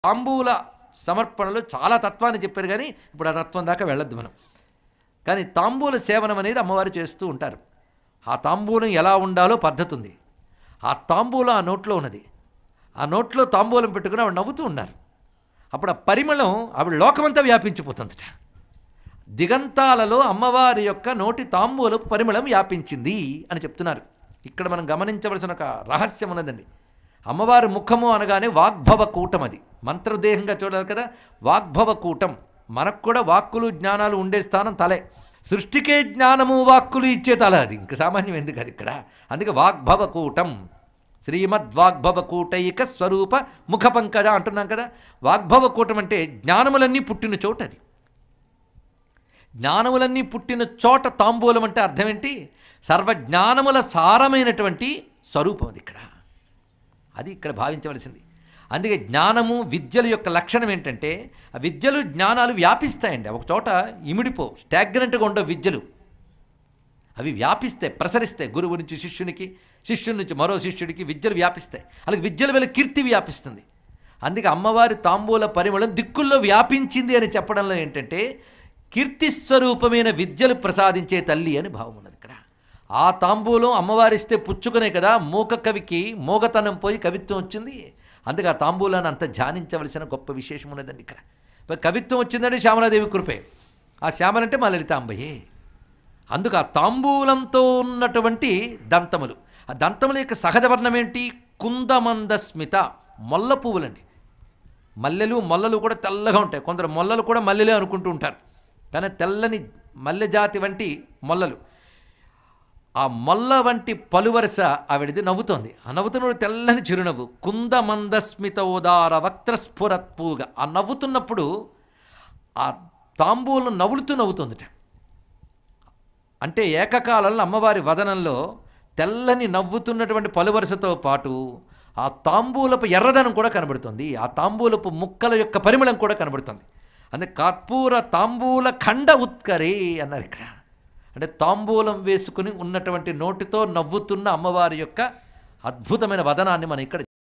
తాంబూల సమర్పణలో చాలా తత్వాన్ని చెప్పారు కానీ ఇప్పుడు ఆ తత్వం దాకా వెళ్ళొద్దు మనం కానీ తాంబూల సేవనం అనేది అమ్మవారు చేస్తూ ఉంటారు ఆ తాంబూలం ఎలా ఉండాలో పద్ధతి ఉంది ఆ తాంబూలం ఆ నోట్లో ఉన్నది ఆ నోట్లో తాంబూలం పెట్టుకుని ఆవిడ నవ్వుతూ ఉన్నారు అప్పుడు ఆ పరిమళం ఆవిడ లోకమంతా వ్యాపించిపోతుందట దిగంతాలలో అమ్మవారి యొక్క నోటి తాంబూలపు పరిమళం వ్యాపించింది అని చెప్తున్నారు ఇక్కడ మనం గమనించవలసిన ఒక రహస్యం ఉన్నదండి అమ్మవారి ముఖము అనగానే వాగ్భవ కూటం అది మంత్రదేహంగా చూడాలి కదా వాగ్భవ కూటం మనకు కూడా వాక్కులు జ్ఞానాలు ఉండే స్థానం తలే సృష్టికే జ్ఞానము వాక్కులు ఇచ్చే తల అది ఇంక సామాన్యం ఎందుకు అది ఇక్కడ అందుకే వాగ్భవ కూటం శ్రీమద్వాగ్భవ కూటైక స్వరూప ముఖ పంకజ అంటున్నాం కదా వాగ్భవ కూటం అంటే జ్ఞానములన్నీ పుట్టిన చోటు అది జ్ఞానములన్నీ పుట్టిన చోట తాంబూలం అంటే అర్థం ఏంటి సర్వజ్ఞానముల సారమైనటువంటి స్వరూపం అది ఇక్కడ అది ఇక్కడ భావించవలసింది అందుకే జ్ఞానము విద్యల యొక్క లక్షణం ఏంటంటే ఆ విద్యలు జ్ఞానాలు వ్యాపిస్తాయండి ఒక చోట ఇమిడిపో స్టాగ్నెంట్గా ఉండవు విద్యలు అవి వ్యాపిస్తాయి ప్రసరిస్తాయి గురువు నుంచి శిష్యునికి శిష్యుని నుంచి మరో శిష్యుడికి విద్యలు వ్యాపిస్తాయి అలాగే విద్యల వల్ల కీర్తి వ్యాపిస్తుంది అందుకే అమ్మవారి తాంబూల పరిమళం దిక్కుల్లో వ్యాపించింది అని చెప్పడంలో ఏంటంటే కీర్తి స్వరూపమైన విద్యలు ప్రసాదించే తల్లి అని భావం ఉన్నది ఇక్కడ ఆ తాంబూలం అమ్మవారిస్తే పుచ్చుకునే కదా మూక కవికి మోగతనం పోయి కవిత్వం వచ్చింది అందుకే ఆ తాంబూలాన్ని అంత ధ్యానించవలసిన గొప్ప విశేషం ఉన్నదండి ఇక్కడ మరి కవిత్వం వచ్చిందంటే శ్యామలాదేవి కృపే ఆ శ్యామలంటే మా లలితాంబయే అందుకు ఆ తాంబూలంతో ఉన్నటువంటి దంతములు ఆ దంతముల యొక్క సహజ వర్ణం ఏంటి కుందమందస్మిత మొల్ల పువ్వులండి మల్లెలు మొల్లలు కూడా తెల్లగా ఉంటాయి కొందరు మొల్లలు కూడా మల్లెలే అనుకుంటూ ఉంటారు కానీ తెల్లని మల్లె జాతి వంటి మొల్లలు ఆ మొల్ల వంటి పలువరస ఆవిడది నవ్వుతోంది ఆ నవ్వుతున్న తెల్లని చిరునవ్వు కుందమందస్మిత ఉదార వక్త్రస్ఫురత్పుగా ఆ నవ్వుతున్నప్పుడు ఆ తాంబూలం నవ్వులుతూ నవ్వుతుందిట అంటే ఏకకాలంలో అమ్మవారి వదనంలో తెల్లని నవ్వుతున్నటువంటి పలువరుసతో పాటు ఆ తాంబూలపు ఎర్రదనం కూడా కనబడుతుంది ఆ తాంబూలపు ముక్కల యొక్క పరిమళం కూడా కనబడుతుంది అందుకే కర్పూర తాంబూల ఖండ ఉత్కరే అన్నారు ఇక్కడ అంటే తాంబూలం వేసుకుని ఉన్నటువంటి నోటితో నవ్వుతున్న అమ్మవారి యొక్క అద్భుతమైన వదనాన్ని మనం ఇక్కడ